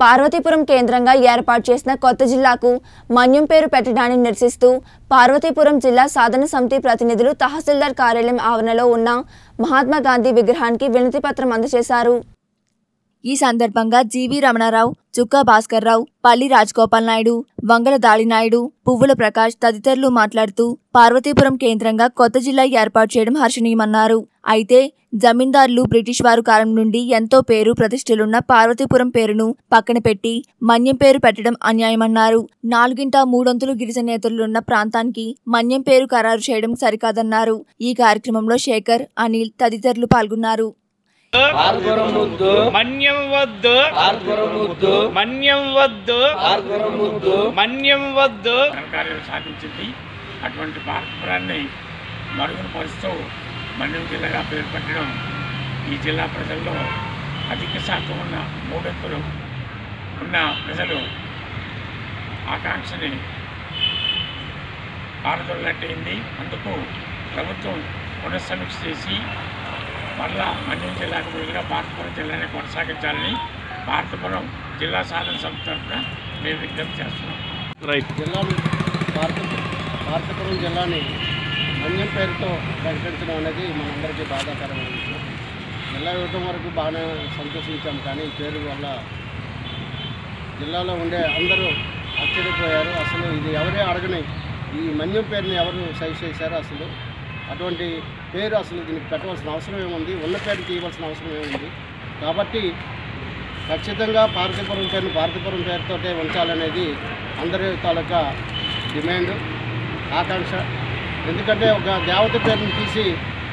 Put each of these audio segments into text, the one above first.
పార్వతీపురం కేంద్రంగా ఏర్పాటు చేసిన కొత్త జిల్లాకు మన్యం పేరు పెట్టడాన్ని నిరసిస్తూ పార్వతీపురం జిల్లా సాధన సమితి ప్రతినిధులు తహసీల్దార్ కార్యాలయం ఆవరణలో ఉన్న మహాత్మా గాంధీ విగ్రహానికి వినతి పత్రం అందజేశారు ఈ సందర్భంగా జీవి రమణారావు చుక్కా భాస్కర్ రావు పల్లి రాజగోపాల్ నాయుడు వంగల దాడి నాయుడు పువ్వుల ప్రకాష్ తదితరులు మాట్లాడుతూ పార్వతీపురం కేంద్రంగా కొత్త జిల్లా ఏర్పాటు చేయడం హర్షణీయమన్నారు అయితే జమీందారులు బ్రిటిష్ వారు కాలం నుండి ఎంతో పేరు ప్రతిష్టలున్న పార్వతీపురం పేరును పక్కన పెట్టి మన్యం పేరు పెట్టడం అన్యాయమన్నారు నాలుగింట మూడొంతులు గిరిజనేతలున్న ప్రాంతానికి మన్యం పేరు ఖరారు చేయడం సరికాదన్నారు ఈ కార్యక్రమంలో శేఖర్ అనిల్ తదితరులు పాల్గొన్నారు ఆర్పురం ముద్దు మన్యం వద్దు ఆర్పురం ముద్దు మన్యం వద్దు ఆర్పురం ముద్దు మన్యం వద్దు ఘనకార్యాలు సాధించింది అటువంటి భారతపురాన్ని మరుగున పరుస్తూ మన్యం జిల్లాగా పేరు పెట్టడం ఈ జిల్లా ప్రజల్లో అధిక శాతం ఉన్న మూడొంతులు ఉన్న ప్రజలు ఆకాంక్షని పారదొల్లట్టయింది అందుకు ప్రభుత్వం పునఃసమీక్ష చేసి మళ్ళా మన్యం జిల్లాకు బదులుగా భారతపురం జిల్లాని కొనసాగించాలని భారతపురం జిల్లా సాధన సంస్థ తరఫున మేము విజ్ఞప్తి చేస్తున్నాం జిల్లాను భారత భారతపురం జిల్లాని మన్యం పేరుతో ప్రకటించడం అనేది మనందరికీ బాధాకరమైన విషయం జిల్లా ఇవ్వడం వరకు బాగానే సంతోషించాం కానీ ఈ పేరు వల్ల జిల్లాలో ఉండే అందరూ ఆశ్చర్యపోయారు అసలు ఇది ఎవరే అడగని ఈ మన్యం పేరుని ఎవరు సైజ్ చేశారు అసలు అటువంటి పేరు అసలు దీనికి పెట్టవలసిన అవసరం ఏముంది ఉన్న పేరు తీయవలసిన అవసరం ఏముంది కాబట్టి ఖచ్చితంగా పార్వతీపురం పేరును పార్వతీపురం పేరుతోటే ఉంచాలనేది అందరి తాలూకా డిమాండ్ ఆకాంక్ష ఎందుకంటే ఒక దేవత పేరుని తీసి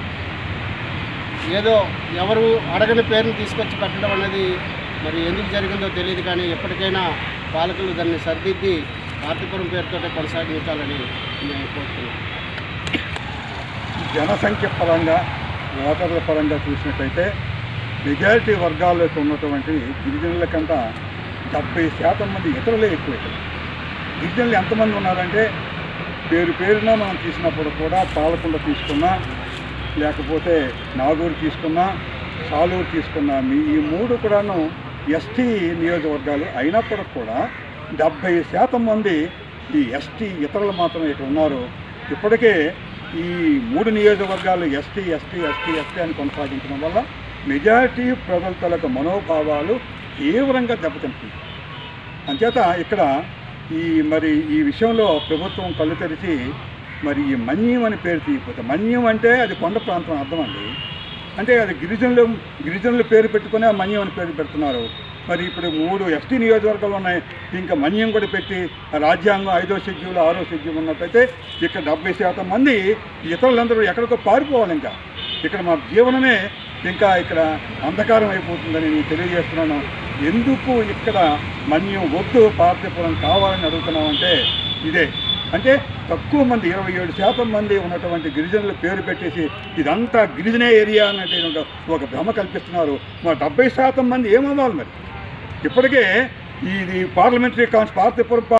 ఏదో ఎవరు అడగని పేరుని తీసుకొచ్చి పెట్టడం అనేది మరి ఎందుకు జరిగిందో తెలియదు కానీ ఎప్పటికైనా పాలకులు దాన్ని సరిదిద్ది పార్వతీపురం పేరుతోటే కొనసాగించాలని మేము కోరుతున్నాం జనసంఖ్య పరంగా ఓటర్ల పరంగా చూసినట్టయితే మెజారిటీ వర్గాల్లోకి ఉన్నటువంటి గిరిజనుల కంటే డెబ్బై శాతం మంది ఇతరులే ఎక్కువ ఇక్కడ గిరిజనులు ఎంతమంది ఉన్నారంటే పేరు పేరున మనం తీసినప్పుడు కూడా పాలకొండ తీసుకున్నా లేకపోతే నాగూరు తీసుకున్నా సాలూరు తీసుకున్నా మీ ఈ మూడు కూడాను ఎస్టీ నియోజకవర్గాలు అయినప్పటికి కూడా డెబ్బై శాతం మంది ఈ ఎస్టీ ఇతరులు మాత్రమే ఇక్కడ ఉన్నారు ఇప్పటికే ఈ మూడు నియోజకవర్గాలు ఎస్టీ ఎస్టీ ఎస్టీ ఎస్టీ అని కొనసాగించడం వల్ల మెజారిటీ ప్రజల తలకు మనోభావాలు తీవ్రంగా దెబ్బతింటుంది అంచేత ఇక్కడ ఈ మరి ఈ విషయంలో ప్రభుత్వం కళ్ళు తెరిచి మరి ఈ మన్యం అని పేరు తీయకపోతే మన్యం అంటే అది కొండ ప్రాంతం అర్థం అండి అంటే అది గిరిజనులు గిరిజనులు పేరు పెట్టుకుని ఆ మన్యం అని పేరు పెడుతున్నారు మరి ఇప్పుడు మూడు ఎస్టీ నియోజకవర్గాలు ఉన్నాయి ఇంకా మన్యం కూడా పెట్టి రాజ్యాంగం ఐదో షెడ్యూల్ ఆరో షెడ్యూల్ ఉన్నట్టయితే ఇక్కడ డెబ్బై శాతం మంది ఇతరులందరూ ఎక్కడికో పారిపోవాలి ఇంకా ఇక్కడ మా జీవనమే ఇంకా ఇక్కడ అంధకారం అయిపోతుందని నేను తెలియజేస్తున్నాను ఎందుకు ఇక్కడ మన్యం వద్దు పార్తీపురం కావాలని అడుగుతున్నామంటే ఇదే అంటే తక్కువ మంది ఇరవై ఏడు శాతం మంది ఉన్నటువంటి గిరిజనుల పేరు పెట్టేసి ఇదంతా గిరిజనే ఏరియా అన్నట్టు ఒక భ్రమ కల్పిస్తున్నారు మా డెబ్బై శాతం మంది ఏమవ్వాలి మరి ఇప్పటికే ఇది పార్లమెంటరీ కాన్స్ పార్తీపురం